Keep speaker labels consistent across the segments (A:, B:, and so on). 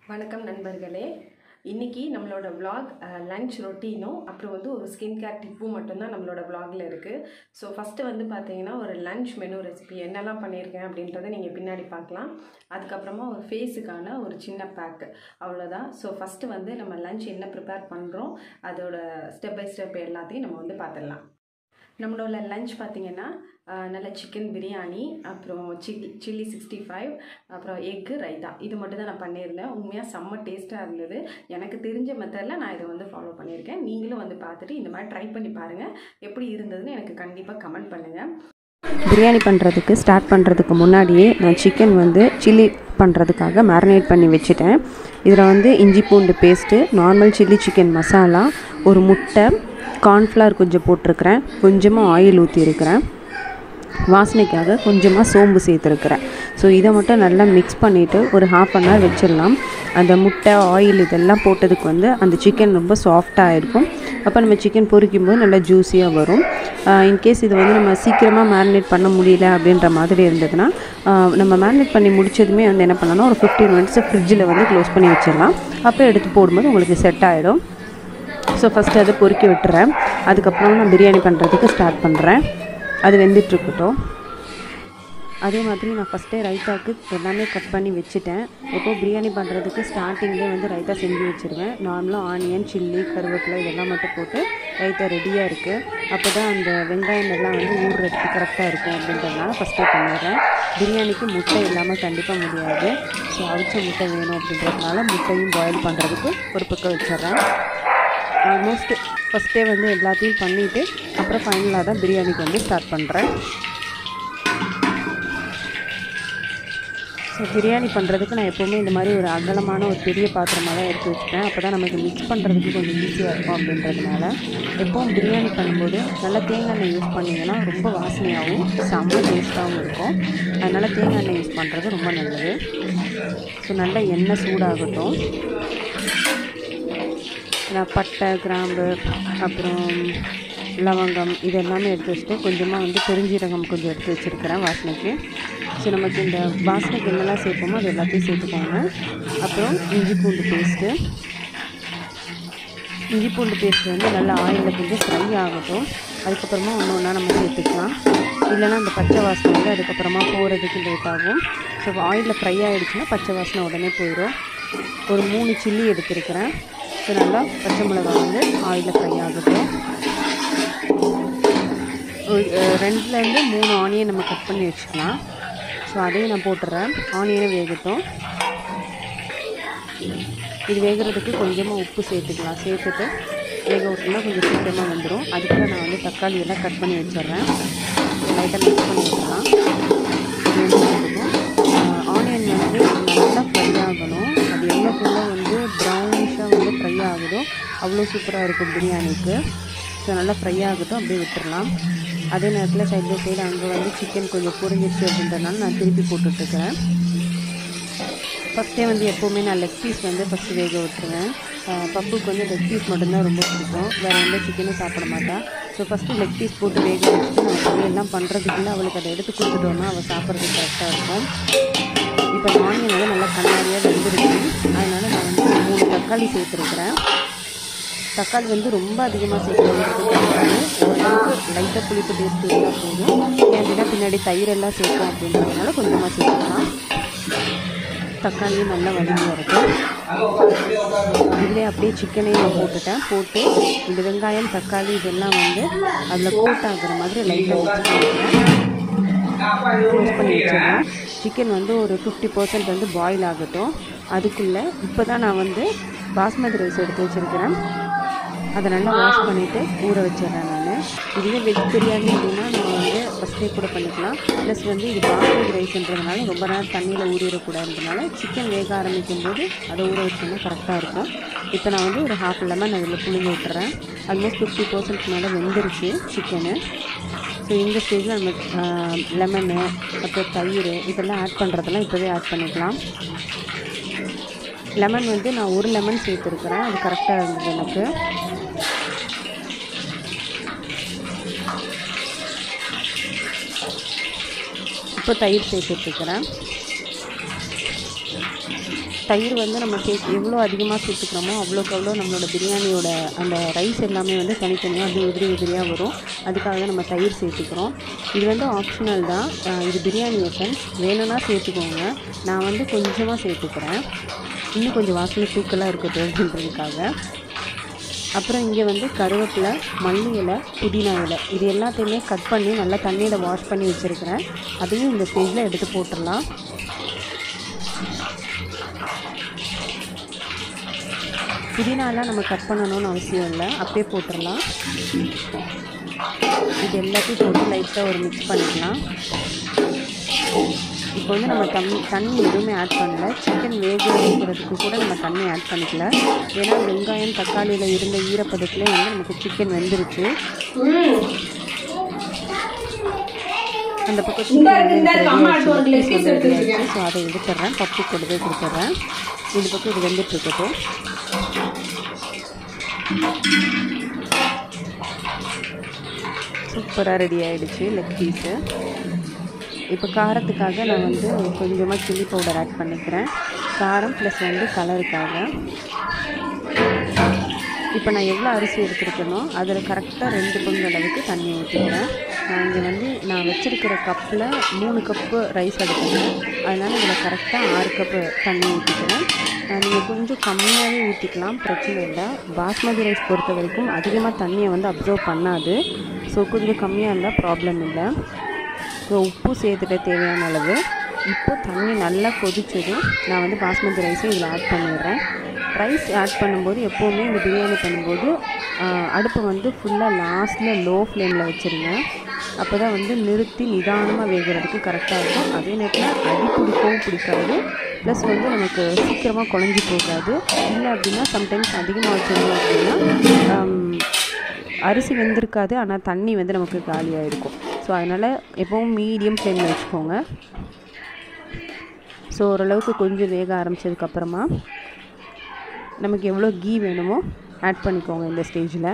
A: வணக்கம் நண்பர்களே இன்னைக்கு நம்மளோட vlog லஞ்ச் ரொட்டீனும் அப்புறம் வந்து ஒரு ஸ்கின் கேர் டிப்பும் மட்டும்தான் நம்மளோட vlogல இருக்குது ஸோ ஃபஸ்ட்டு வந்து பார்த்தீங்கன்னா ஒரு லஞ்ச் மெனு ரெசிபி என்னெல்லாம் பண்ணியிருக்கேன் அப்படின்றத நீங்கள் பின்னாடி பார்க்கலாம் அதுக்கப்புறமா ஒரு ஃபேஸுக்கான ஒரு சின்ன பேக் அவ்வளோதான் ஸோ ஃபஸ்ட்டு வந்து நம்ம லஞ்ச் என்ன ப்ரிப்பேர் பண்ணுறோம் அதோட ஸ்டெப் பை ஸ்டெப் எல்லாத்தையும் நம்ம வந்து பார்த்துடலாம் நம்மளோட லஞ்ச் பார்த்தீங்கன்னா ஆஹ், நல்ல சிக்கன் பிரியாணி அப்புறம் சில்லி சில்லி சிக்ஸ்டி ஃபைவ் அப்புறம் எக்கு ரைத்தா இது மட்டும் தான் நான் பண்ணியிருந்தேன் உண்மையாக செம்ம டேஸ்ட்டாக இருந்தது எனக்கு தெரிஞ்ச மெத்தடில் நான் இதை வந்து ஃபாலோ பண்ணியிருக்கேன் நீங்களும் வந்து பார்த்துட்டு இந்த மாதிரி ட்ரை பண்ணி பாருங்கள் எப்படி இருந்ததுன்னு எனக்கு கண்டிப்பாக கமெண்ட் பண்ணுங்கள்
B: பிரியாணி பண்ணுறதுக்கு ஸ்டார்ட் பண்ணுறதுக்கு முன்னாடியே நான் சிக்கன் வந்து சில்லி பண்ணுறதுக்காக மேரினேட் பண்ணி வச்சுட்டேன் இதில் வந்து இஞ்சி பூண்டு paste normal chilli chicken masala ஒரு முட்டை கார்ன்ஃப்ளவர் கொஞ்சம் போட்டிருக்கிறேன் கொஞ்சமாக ஆயில் ஊற்றிருக்கிறேன் வாசனைக்காக கொஞ்சமாக சோம்பு சேர்த்துருக்கிறேன் ஸோ இதை மட்டும் நல்லா மிக்ஸ் பண்ணிவிட்டு ஒரு ஹாஃப் அன் ஹவர் வச்சிடலாம் அந்த முட்டை ஆயில் இதெல்லாம் போட்டதுக்கு வந்து அந்த சிக்கன் ரொம்ப சாஃப்டாக இருக்கும் அப்போ நம்ம சிக்கன் பொரிக்கும் போது நல்லா ஜூஸியாக வரும் இன்கேஸ் இது வந்து நம்ம சீக்கிரமாக மேரினேட் பண்ண முடியல அப்படின்ற மாதிரி இருந்ததுன்னா ஆஹ் நம்ம மேரினேட் பண்ணி முடிச்சதுமே வந்து என்ன பண்ணலாம் ஒரு ஃபிஃப்டீன் மினிட்ஸ் ஃப்ரிட்ஜில் வந்து க்ளோஸ் பண்ணி வச்சிடலாம் அப்புறம் எடுத்து போடும்போது உங்களுக்கு செட் ஆகிடும் ஸோ ஃபஸ்ட்டு அதை பொறுக்கி விட்டுறேன் அதுக்கப்புறம் நான் பிரியாணி பண்ணுறதுக்கு ஸ்டார்ட் பண்ணுறேன் அது வெந்துட்டுருக்கட்டும் அதே மாதிரி நான் ஃபஸ்ட்டே ரைத்தாக்கு எல்லாமே கட் பண்ணி வச்சுட்டேன் இப்போ பிரியாணி பண்ணுறதுக்கு ஸ்டார்டிங்லேயே வந்து ரைத்தா செஞ்சு வச்சுருவேன் நார்மலாக ஆனியன் சில்லி கருவேப்பிலை இதெல்லாம் மட்டும் போட்டு ரைத்தா ரெடியாக இருக்குது அப்போ தான் அந்த வெங்காயம் எல்லாம் வந்து ஊறுறதுக்கு கரெக்டாக இருக்கும் அப்படின்றதுனால ஃபஸ்ட்டே பண்ணிடுறேன் பிரியாணிக்கு முட்டை இல்லாமல் கண்டிப்பாக முடியாது ஸோ அவிச்ச முட்டை வேணும் அப்படின்றதுனால முட்டையும் பாயில் பண்ணுறதுக்கு ஒரு பக்கம் வச்சிடுறேன் ஆல்மோஸ்ட் ஃபஸ்ட்டே வந்து எல்லாத்தையும் பண்ணிவிட்டு அப்புறம் ஃபைனலாக தான் பிரியாணிக்கு வந்து ஸ்டார்ட் பண்ணுறேன் ஸோ பிரியாணி பண்ணுறதுக்கு நான் எப்போவுமே இந்த மாதிரி ஒரு அகலமான ஒரு பெரிய பாத்திரமாக தான் எடுத்து வச்சுப்பேன் அப்போ தான் நமக்கு மிக்ஸ் பண்ணுறதுக்கு கொஞ்சம் ஈஸியாக இருக்கும் அப்படின்றதுனால எப்போவும் பிரியாணி பண்ணும்போது நல்லா தேங்காய் எண்ணெய் யூஸ் பண்ணிங்கன்னா ரொம்ப வாசனையாகவும் செம்ம டேஸ்ட்டாகவும் இருக்கும் அதனால் தேங்காய் எண்ணெய் யூஸ் பண்ணுறது ரொம்ப நல்லது ஸோ நல்லா எண்ணெய் சூடாகட்டும் நான் பட்டை கிராம்பு அப்புறம் லவங்கம் இது எல்லாமே எடுத்து வச்சுட்டு கொஞ்சமாக வந்து பெருஞ்சீரகம் கொஞ்சம் எடுத்து வச்சுருக்கிறேன் வாசனைக்கு ஸோ நமக்கு இந்த வாசனைக்கு என்னெல்லாம் சேர்ப்போமோ அது எல்லாத்தையும் சேர்த்துக்கோங்க அப்புறம் இஞ்சி பூண்டு பேஸ்ட்டு இஞ்சி பூண்டு பேஸ்ட் வந்து நல்லா ஆயிலில் கொஞ்சம் ஃப்ரை ஆகட்டும் அதுக்கப்புறமா ஒன்று ஒன்றா நம்ம சேர்த்துக்கலாம் இல்லைன்னா அந்த பச்சை வாசனை வந்து அதுக்கப்புறமா போகிறதுக்கு லேட் ஆகும் ஸோ ஆயிலில் ஃப்ரை ஆகிடுச்சுன்னா பச்சை வாசனை உடனே போயிடும் ஒரு மூணு சில்லி எடுத்துருக்கிறேன் ஸோ நல்லா பச்சை மிளகாய் வந்து ஆயிலில் ஃப்ரை ஆகட்டும் ஒரு அஹ், ரெண்டுலேருந்து மூணு ஆனியன் நம்ம கட் பண்ணி வச்சுக்கலாம் ஸோ அதையும் நான் போட்டுறேன் ஆனியனை வேகட்டும் இது வேகிறதுக்கு கொஞ்சமாக உப்பு சேர்த்துக்கலாம் சேர்த்துட்டு வேக விட்டோம்னா கொஞ்சம் சீக்கிரமாக வந்துடும் அதுக்குள்ள நான் வந்து தக்காளி எல்லாம் கட் பண்ணி வச்சிடுறேன் லைட்டாக மிக்ஸ் பண்ணி விட்டுலாம் ஆனியன் வந்து நல்லா ஃப்ரை ஆகணும் அது எவ்வளோக்குள்ள வந்து ப்ரௌனிஷாக வந்து ஃப்ரை ஆகுதோ அவ்வளோ சூப்பராக இருக்கும் பிரியாணிக்கு ஸோ நல்லா ஃப்ரை ஆகட்டும் அப்படியே விட்டுறலாம் அதே நேரத்தில் சைட் பை சைடு அங்கே வந்து சிக்கன் கொஞ்சம் புரிஞ்சிருச்சு அப்படின்றனால நான் திருப்பி போட்டுட்ருக்கிறேன் ஃபஸ்ட்டே வந்து எப்போவுமே நான் லெக் பீஸ் வந்து ஃபஸ்ட்டு வேக விட்டுருவேன் ஆஹ் பப்புக்கு வந்து லெக் பீஸ் மட்டும்தான் ரொம்ப பிடிக்கும் வேறு எந்த சிக்கனும் சாப்பிட மாட்டா ஸோ ஃபஸ்ட்டு லெக் பீஸ் போட்டு வேக வச்சுட்டு நம்ம சமையல்லாம் பண்ணுறதுக்குள்ளே அவளுக்கு அதை எடுத்து கொடுத்துட்டோம்னா அவள் சாப்பிட்றதுக்கு கரெக்டாக இருக்கும் இப்போ ஆனியன் வந்து நல்லா கண்ணாடியாக வெந்துருச்சு அதனால் நான் வந்து ஒரு மூணு தக்காளி சேர்த்துருக்குறேன் தக்காளி வந்து ரொம்ப அதிகமாக சேர்க்கறது ஓரளவுக்கு லைட்டாக புளிப்பு டேஸ்ட் இருந்தால் போதும் ஏன்னா பின்னாடி தயிர் எல்லாம் சேர்க்கும் அப்படின்றதுனால கொஞ்சமாக சேர்த்துக்கலாம் தக்காளியும் நல்லா வதங்கி வரட்டும் இதிலே அப்படியே சிக்கனையும் நான் போட்டுட்டேன் போட்டு இந்த வெங்காயம் தக்காளி இதெல்லாம் வந்து அதில் கோட் ஆகுற மாதிரி லைட்டாக மிக்ஸ் பண்ணிக்கிறேன் க்ளோஸ் பண்ணி வச்சிடலாம் சிக்கன் வந்து ஒரு ஃபிஃப்டி பர்சன்ட் வந்து பாயில் ஆகட்டும் அதுக்குள்ளே இப்போ தான் நான் வந்து பாஸ்மதி ரைஸ் எடுத்து வச்சுருக்கிறேன் அதை நல்லா வாஷ் பண்ணிவிட்டு ஊற வச்சிடுறேன் நான் இதுவே வெஜ் பிரியாணி அப்படின்னா நம்ம வந்து ஃபஸ்ட்டே கூட பண்ணிக்கலாம் ப்ளஸ் வந்து இது பாஸ்மதி ரைஸ்ன்றதுனால ரொம்ப நேரம் தண்ணியில் ஊறிடக்கூடாதுன்றதுனால சிக்கன் வேக ஆரம்பிக்கும் போது அதை ஊற வச்சோம்னா கரெக்டாக இருக்கும் இப்போ நான் வந்து ஒரு ஹாஃப் லெமன் அதில் புளிஞ்சு விட்டுறேன் ஆல்மோஸ்ட் ஃபிஃப்டி பர்சன்ட் மேலே வெந்துருச்சு சிக்கனு ஸோ இந்த ஸ்டேஜில் நம்ம லெமனு அப்புறம் தயிர் இதெல்லாம் ஆட் பண்ணுறதெல்லாம் இப்போவே ஆட் பண்ணிக்கலாம் லெமன் வந்து நான் ஒரு லெமன் சேர்த்துருக்குறேன் அது கரெக்டாக இருந்தது எனக்கு இப்போ தயிர் சேர்த்துட்ருக்கிறேன் தயிர் வந்து நம்ம சே எவ்வளோ அதிகமாக சேர்த்துக்கிறோமோ அவ்வளோக்கு அவ்வளோ நம்மளோட பிரியாணியோட அந்த ரைஸ் எல்லாமே வந்து தனித்தனியாக அப்படியே உதிரி உதிரியாக வரும் அதுக்காக தான் நம்ம தயிர் சேர்த்துக்கிறோம் இது வந்து ஆப்ஷனல் தான் அஹ் இது பிரியாணி எசன்ஸ் வேணும்னா சேர்த்துக்கோங்க நான் வந்து கொஞ்சமாக சேர்த்துக்கிறேன் இன்னும் கொஞ்சம் வாசனை தூக்கலாக இருக்கட்டும் அப்படின்றதுக்காக அப்புறம் இங்கே வந்து கருவேப்பிலை மல்லி இலை புதினா இலை இது எல்லாத்தையுமே கட் பண்ணி நல்லா தண்ணியில் வாஷ் பண்ணி வச்சுருக்கிறேன் அதையும் இந்த ஸ்டேஜில் எடுத்து போட்டுடலாம் புதினாலாம் நம்ம கட் பண்ணணும்னு அவசியம் இல்லை அப்படியே போட்டுடலாம் இது எல்லாத்தையும் போட்டு லைட்டாக ஒரு மிக்ஸ் பண்ணிக்கலாம் இப்போ வந்து நம்ம தண்ணி தண்ணி எதுவுமே ஆட் பண்ணல சிக்கன் வேக வைக்கிறதுக்கு கூட நம்ம தண்ணி ஆட் பண்ணிக்கல ஏன்னா வெங்காயம் தக்காளியில் இருந்த ஈரப்பதத்தில் வந்து நமக்கு சிக்கன் வெந்துருச்சு அந்த பக்கம் சிக்கன் ஸோ அதை எடுத்துட்றேன் பப்பு கொடுத்து கொடுத்துட்றேன் இந்த பக்கம் இது வெந்துட்டு இருக்கட்டும் சூப்பராக ரெடி ஆகிடுச்சு லெக் பீஸு இப்போ காரத்துக்காக நான் வந்து கொஞ்சமாக சில்லி பவுடர் ஆட் பண்ணிக்கிறேன் காரம் ப்ளஸ் வந்து கலருக்காக இப்போ நான் எவ்வளோ அரிசி எடுத்துருக்கேனோ அதில் கரெக்டாக ரெண்டு பங்கு அளவுக்கு தண்ணி ஊற்றிக்கிறேன் நான் இங்கே வந்து நான் வச்சுருக்கிற கப்பில் மூணு கப்பு ரைஸ் எடுத்துக்கிறேன் அதனால் இதில் கரெக்டாக ஆறு கப்பு தண்ணி ஊற்றிக்கிறேன் நீங்கள் கொஞ்சம் கம்மியாகவே ஊற்றிக்கலாம் பிரச்சனை இல்லை பாஸ்மதி ரைஸ் பொறுத்த வரைக்கும் அதிகமாக தண்ணியை வந்து அப்சர்வ் பண்ணாது ஸோ கொஞ்சம் கம்மியாக இருந்தால் ப்ராப்ளம் இல்லை ஸோ உப்பு சேர்த்துட்ட தேவையான அளவு இப்போ தண்ணி நல்லா கொதிச்சதும் நான் வந்து பாஸ்மதி ரைஸும் இதில் ஆட் பண்ணிடுறேன் ரைஸ் ஆட் பண்ணும்போது எப்போவுமே இந்த பிரியாணி பண்ணும்போது அடுப்பை வந்து ஃபுல்லாக லாஸ்ட்டில் லோ ஃப்ளேமில் வச்சுருங்க அப்போ தான் வந்து நிறுத்தி நிதானமாக வேகிறதுக்கு கரெக்டாக இருக்கும் அதே நேரத்தில் அடி பிடிக்கவும் பிடிக்காது ப்ளஸ் வந்து நமக்கு சீக்கிரமாக குழஞ்சி போகாது இல்லை அப்படின்னா சம்டைம்ஸ் அதிகமாக வச்சுருந்தோம் அப்படின்னா அரிசி வெந்திருக்காது ஆனால் தண்ணி வந்து நமக்கு காலியாக இருக்கும் ஸோ அதனால் எப்போவும் மீடியம் ஃப்ளேமில் வச்சுக்கோங்க ஸோ ஓரளவுக்கு கொஞ்சம் வேக ஆரம்பித்ததுக்கப்புறமா நமக்கு எவ்வளோ கீ வேணுமோ ஆட் பண்ணிக்கோங்க இந்த ஸ்டேஜில்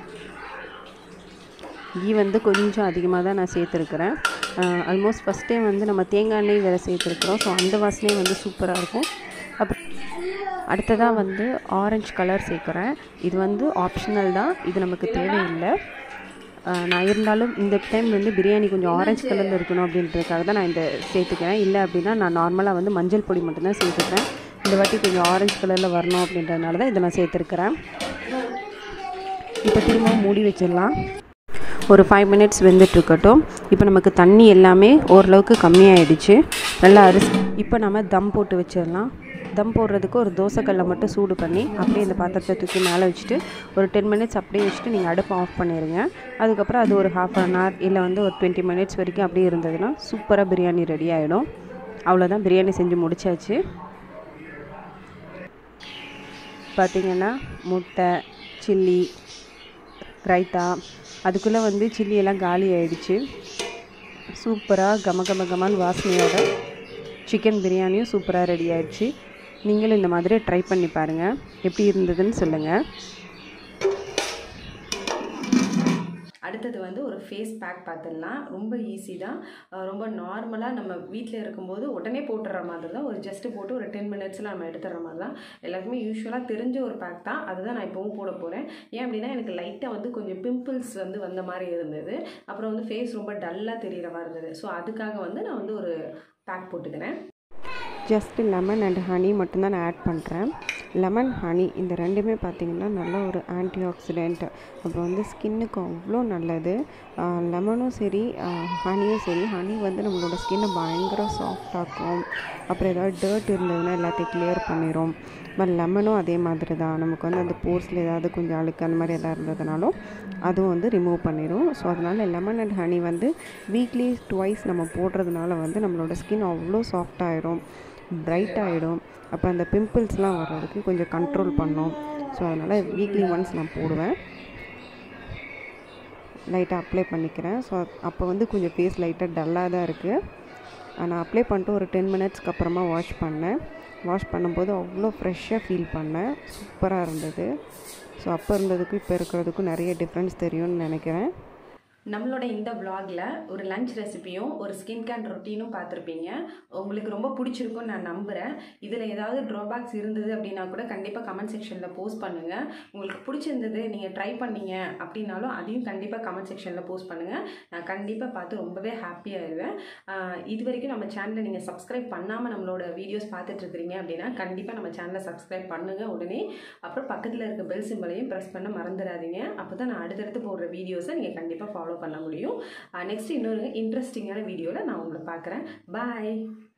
B: கீ வந்து கொஞ்சம் அதிகமாக தான் நான் சேர்த்துருக்குறேன் ஆல்மோஸ்ட் ஃபஸ்ட் டைம் வந்து நம்ம தேங்காய் எண்ணெய் வேறு சேர்த்துருக்குறோம் ஸோ அந்த வாசனையும் வந்து சூப்பராக இருக்கும் அப்புறம் அடுத்ததாக வந்து ஆரஞ்சு கலர் சேர்க்குறேன் இது வந்து ஆப்ஷனல் தான் இது நமக்கு தேவையில்லை நான் இருந்தாலும் இந்த டைம் வந்து பிரியாணி கொஞ்சம் ஆரஞ்சு கலரில் இருக்கணும் அப்படின்றதுக்காக தான் நான் இந்த சேர்த்துக்கிறேன் இல்லை அப்படின்னா நான் நார்மலாக வந்து மஞ்சள் பொடி மட்டும்தான் சேர்த்துக்கிறேன் இந்த வாட்டி கொஞ்சம் ஆரஞ்சு கலரில் வரணும் அப்படின்றதுனால தான் இதை நான் சேர்த்துருக்கிறேன் இப்போ திரும்பவும் மூடி வச்சிடலாம் ஒரு ஃபைவ் மினிட்ஸ் வெந்துட்டுருக்கட்டும் இப்போ நமக்கு தண்ணி எல்லாமே ஓரளவுக்கு கம்மியாயிடுச்சு நல்லா அரிசி இப்போ நம்ம தம் போட்டு வச்சிடலாம் தம் போடுறதுக்கு ஒரு தோசைக்கல்லை மட்டும் சூடு பண்ணி அப்படியே இந்த பாத்திரத்தை தூக்கி மேலே வச்சுட்டு ஒரு டென் மினிட்ஸ் அப்படியே வச்சுட்டு நீங்கள் அடுப்பை ஆஃப் பண்ணிடுங்க அதுக்கப்புறம் அது ஒரு ஹாஃப் அன் ஹவர் இல்லை வந்து ஒரு டுவெண்ட்டி மினிட்ஸ் வரைக்கும் அப்படியே இருந்ததுன்னா சூப்பராக பிரியாணி ரெடி ஆகிடும் அவ்வளோதான் பிரியாணி செஞ்சு முடிச்சாச்சு பார்த்திங்கன்னா முட்டை சில்லி ரைத்தா அதுக்குள்ளே வந்து சில்லி எல்லாம் காலி ஆயிடுச்சு சூப்பராக கம கம கமான் வாசனையோட சிக்கன் பிரியாணியும் சூப்பராக ரெடி ஆயிடுச்சு நீங்களும் இந்த மாதிரி ட்ரை பண்ணி பாருங்கள் எப்படி இருந்ததுன்னு சொல்லுங்கள்
A: அடுத்தது வந்து ஒரு ஃபேஸ் பேக் பார்த்துடலாம் ரொம்ப ஈஸி தான் அஹ் ரொம்ப நார்மலாக நம்ம வீட்டில் இருக்கும்போது உடனே போட்டுற மாதிரி தான் ஒரு ஜஸ்ட்டு போட்டு ஒரு டென் மினிட்ஸில் நம்ம எடுத்துடுற மாதிரி தான் எல்லாருக்குமே யூஸ்வலாக தெரிஞ்ச ஒரு பேக் தான் அதுதான் நான் இப்போவும் போட போகிறேன் ஏன் அப்படின்னா எனக்கு லைட்டாக வந்து கொஞ்சம் பிம்பிள்ஸ் வந்து வந்த மாதிரி இருந்தது அப்புறம் வந்து ஃபேஸ் ரொம்ப டல்லாக தெரிகிற மாதிரி இருந்தது ஸோ அதுக்காக வந்து நான் வந்து ஒரு பேக் போட்டுக்கிறேன்
B: ஜஸ்ட் லெமன் அண்ட் ஹனி மட்டும்தான் நான் ஆட் பண்ணுறேன் லெமன் ஹனி இந்த ரெண்டுமே பார்த்திங்கன்னா நல்ல ஒரு ஆன்டி ஆக்சிடெண்ட் அப்புறம் வந்து ஸ்கின்னுக்கு அவ்வளோ நல்லது லெமனும் சரி ஹனியும் சரி ஹனி வந்து நம்மளோட ஸ்கின்னை பயங்கர சாஃப்டாக்கும் அப்புறம் ஏதாவது டர்ட் இருந்ததுன்னா எல்லாத்தையும் கிளியர் பண்ணிடும் பட் லெமனும் அதே மாதிரி தான் நமக்கு வந்து அந்த போர்ஸில் ஏதாவது கொஞ்சம் அழுக்கு அந்த மாதிரி எதாவது இருந்ததுனாலும் அதுவும் வந்து ரிமூவ் பண்ணிடும் ஸோ அதனால் லெமன் அண்ட் ஹனி வந்து வீக்லி ட்வைஸ் நம்ம போடுறதுனால வந்து நம்மளோட ஸ்கின் அவ்வளோ சாஃப்டாகிடும் பிரைட் ஆகிடும் அப்போ அந்த பிம்பிள்ஸ்லாம் வர்றதுக்கு கொஞ்சம் கண்ட்ரோல் பண்ணும் ஸோ அதனால் வீக்லி ஒன்ஸ் நான் போடுவேன் லைட்டாக அப்ளை பண்ணிக்கிறேன் ஸோ அப்போ வந்து கொஞ்சம் ஃபேஸ் லைட்டாக டல்லாக தான் இருக்குது நான் அப்ளை பண்ணிட்டு ஒரு டென் மினிட்ஸ்க்கு அப்புறமா வாஷ் பண்ணேன் வாஷ் பண்ணும்போது அவ்வளோ ஃப்ரெஷ்ஷாக ஃபீல் பண்ணேன் சூப்பராக இருந்தது ஸோ அப்போ இருந்ததுக்கும் இப்போ இருக்கிறதுக்கும் நிறைய டிஃப்ரென்ஸ் தெரியும்னு நினைக்கிறேன்
A: நம்மளோட இந்த vlogல ஒரு லஞ்ச் ரெசிபியும் ஒரு ஸ்கின் கேர் ரொட்டீனும் பார்த்துருப்பீங்க உங்களுக்கு ரொம்ப பிடிச்சிருக்கும்னு நான் நம்புகிறேன் இதில் ஏதாவது ட்ராபேக்ஸ் இருந்தது அப்படின்னா கூட கண்டிப்பாக கமெண்ட் செக்ஷனில் போஸ்ட் பண்ணுங்கள் உங்களுக்கு பிடிச்சிருந்தது நீங்கள் ட்ரை பண்ணீங்க அப்படின்னாலும் அதையும் கண்டிப்பாக கமெண்ட் செக்ஷனில் போஸ்ட் பண்ணுங்கள் நான் கண்டிப்பாக பார்த்து ரொம்பவே ஹாப்பியாகிடுவேன் இது வரைக்கும் நம்ம சேனலை நீங்கள் சப்ஸ்கிரைப் பண்ணாமல் நம்மளோட வீடியோஸ் பார்த்துட்ருக்கிறீங்க அப்படின்னா கண்டிப்பாக நம்ம சேனலை சப்ஸ்கிரைப் பண்ணுங்கள் உடனே அப்புறம் பக்கத்தில் இருக்க பெல் சிம்பலையும் ப்ரெஸ் பண்ண மறந்துடாதீங்க அப்போ தான் நான் அடுத்தடுத்து போடுற வீடியோஸை நீங்கள் கண்டிப்பாக ஃபாலோ பண்ண முடியும் நெக்ஸ்ட் இன்னொரு இன்ட்ரெஸ்டிங்கான வீடியோவில் நான் உங்களை பார்க்குறேன் பாய்